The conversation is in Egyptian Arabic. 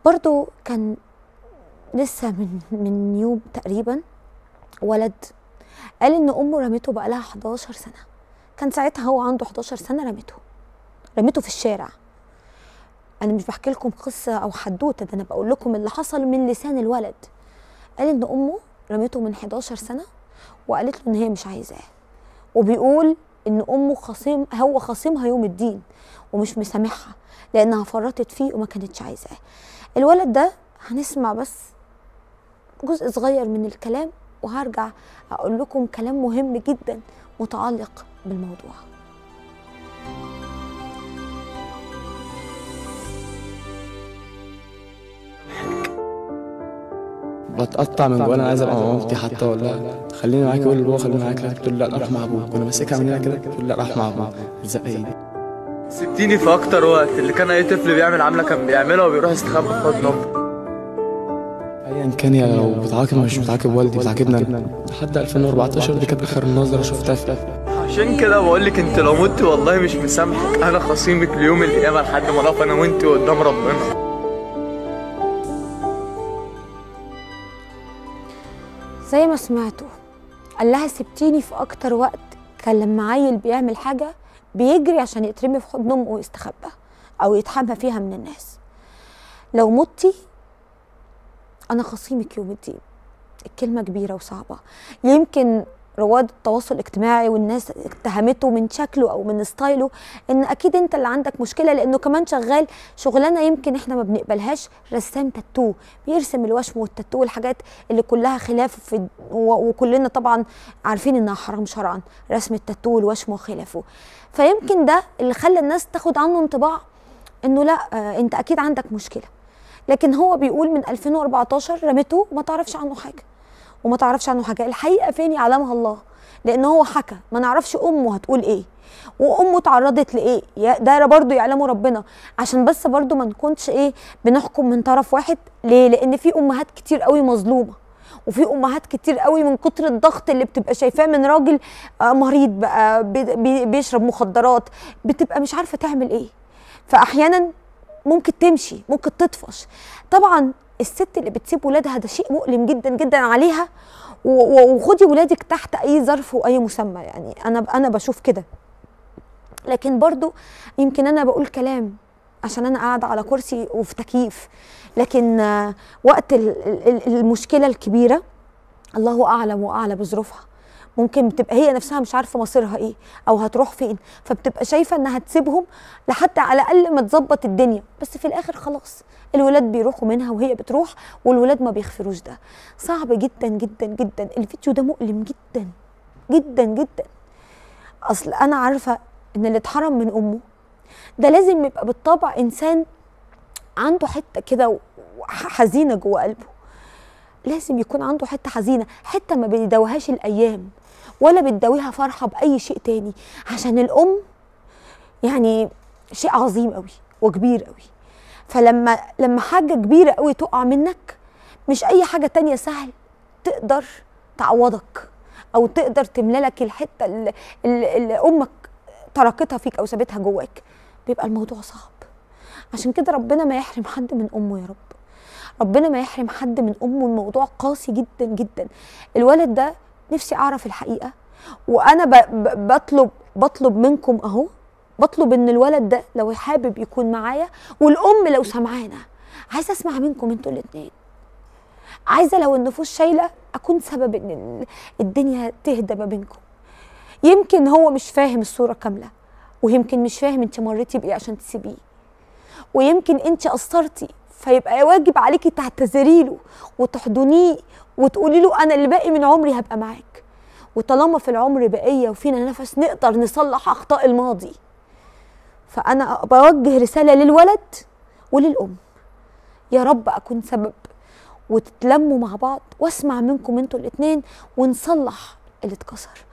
برضو كان لسه من من يوم تقريبا ولد قال ان امه رمته بقالها 11 سنه كان ساعتها هو عنده 11 سنه رمته رمته في الشارع انا مش بحكي لكم قصه او حدوته ده انا بقول لكم اللي حصل من لسان الولد قال ان امه رمته من 11 سنه وقالت له ان هي مش عايزاه وبيقول ان امه خصيم هو خصيمها يوم الدين ومش مسامحها لانها فرطت فيه وما كانتش عايزاه الولد ده هنسمع بس جزء صغير من الكلام وهرجع اقول لكم كلام مهم جدا متعلق بالموضوع بتقطع من جوانا عايز ابقى مامتي حتى اقول لها خليني معاك يقول لي بابا خليني معاك لا تقول لا روح مع ابوك وانا ماسكها من هنا كده تقول لا روح مع ابوك تزق ايدي سبتيني في اكتر وقت اللي كان اي طفل بيعمل عمله كان بيعملها وبيروح يستخبى في حضن امه ايا كان يا لو بتعاقب مش بتعاقب والدي بتعاقبنا أنا. لحد 2014 دي كانت اخر نظره شفتها فيها عشان كده بقول لك انت لو مت والله مش مسامحك انا خصيمك ليوم القيامه لحد ما اقف انا وانت قدام ربنا زي ما سمعتوا قال لها سبتيني في اكتر وقت كان لما عيل بيعمل حاجه بيجري عشان يترمي في حضن امه ويستخبى او يتحمى فيها من الناس لو متي انا خصيمك يوم الدين الكلمه كبيره وصعبه يمكن رواد التواصل الاجتماعي والناس اتهمته من شكله او من ستايله ان اكيد انت اللي عندك مشكله لانه كمان شغال شغلانه يمكن احنا ما بنقبلهاش رسام تاتو بيرسم الوشم والتاتو والحاجات اللي كلها خلاف في و- وكلنا طبعا عارفين انها حرام شرعا رسم التاتو والوشم وخلافه فيمكن ده اللي خلى الناس تاخد عنه انطباع انه لا آه، انت اكيد عندك مشكله لكن هو بيقول من 2014 رمته وما تعرفش عنه حاجه وما تعرفش عنه حاجه الحقيقه فين يعلمها الله لان هو حكى ما نعرفش امه هتقول ايه وامه اتعرضت لايه يا- ده برضه يعلمه ربنا عشان بس برضه ما نكونش ايه بنحكم من طرف واحد ليه لان في امهات كتير قوي مظلومه وفي امهات كتير قوي من كتر الضغط اللي بتبقى شايفاه من راجل آه، مريض بقى بي- بي- بيشرب مخدرات بتبقى مش عارفه تعمل ايه فاحيانا ممكن تمشي ممكن تطفش طبعا الست اللي بتسيب ولادها ده شيء مؤلم جدا جدا عليها و- و- وخدي ولادك تحت اي ظرف واي مسمى يعني انا انا بشوف كده لكن برضو يمكن انا بقول كلام عشان انا قاعده على كرسي وفي تكييف لكن آه، وقت ال- ال- المشكله الكبيره الله اعلم واعلى بظروفها ممكن تبقى هي نفسها مش عارفه مصيرها ايه او هتروح فين فبتبقى شايفه انها تسيبهم لحد على الاقل ما تظبط الدنيا بس في الاخر خلاص الولاد بيروحوا منها وهي بتروح والولاد ما بيغفروش ده صعب جدا جدا جدا الفيديو ده مؤلم جدا جدا جدا اصل انا عارفه ان اللي اتحرم من امه ده لازم يبقى بالطبع انسان عنده حته كده حزينه جوه قلبه لازم يكون عنده حته حزينه حته ما بيداويهاش الايام ولا بتداويها فرحه باي شيء تاني عشان الام يعني شيء عظيم قوي وكبير قوي فلما لما حاجه كبيره قوي تقع منك مش اي حاجه تانية سهل تقدر تعوضك او تقدر تملى لك الحته اللي, اللي اللي امك تركتها فيك او سابتها جواك بيبقى الموضوع صعب عشان كده ربنا ما يحرم حد من امه يا رب ربنا ما يحرم حد من امه الموضوع قاسي جدا جدا الولد ده نفسي اعرف الحقيقه وانا ب... ب... بطلب بطلب منكم اهو بطلب ان الولد ده لو حابب يكون معايا والام لو سمعانا عايزه اسمع منكم انتوا الاثنين عايزه لو النفوس شايله اكون سبب ان ال- الدنيا تهدى ما بينكم يمكن هو مش فاهم الصوره كامله ويمكن مش فاهم انت مريتي بايه عشان تسيبيه ويمكن انت قصرتي فيبقى واجب عليكي تعتذري له وتحضنيه وتقولي له انا اللي باقي من عمري هبقى معاك وطالما في العمر بقيه وفينا نفس نقدر نصلح اخطاء الماضي فانا بوجه رساله للولد وللام يا رب اكون سبب وتتلموا مع بعض واسمع منكم انتوا الاتنين ونصلح اللي اتكسر